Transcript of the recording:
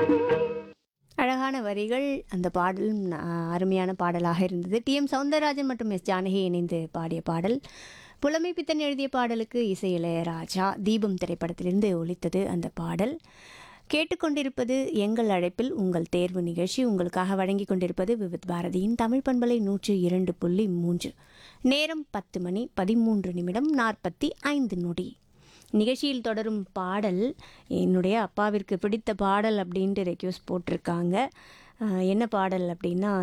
அழகான வரிகள் அந்த பாடலும் அ, அருமையான பாடலாக இருந்தது டி எம் சௌந்தரராஜன் மற்றும் எஸ் ஜானகி இணைந்து பாடிய பாடல் புலமை பித்தன் எழுதிய பாடலுக்கு இசை இளையராஜா தீபம் திரைப்படத்திலிருந்து ஒலித்தது அந்த பாடல் கேட்டுக்கொண்டிருப்பது எங்கள் அழைப்பில் உங்கள் தேர்வு நிகழ்ச்சி உங்களுக்காக வழங்கி கொண்டிருப்பது விவித் பாரதியின் தமிழ் பண்பலை நூற்று இரண்டு புள்ளி மூன்று நேரம் பத்து மணி பதிமூன்று நிமிடம் நாற்பத்தி ஐந்து நொடி நிகழ்ச்சியில் தொடரும் பாடல் என்னுடைய அப்பாவிற்கு பிடித்த பாடல் அப்படின்ட்டு ரெக்யூஸ் போட்டிருக்காங்க அஹ் என்ன பாடல் அப்படின்னா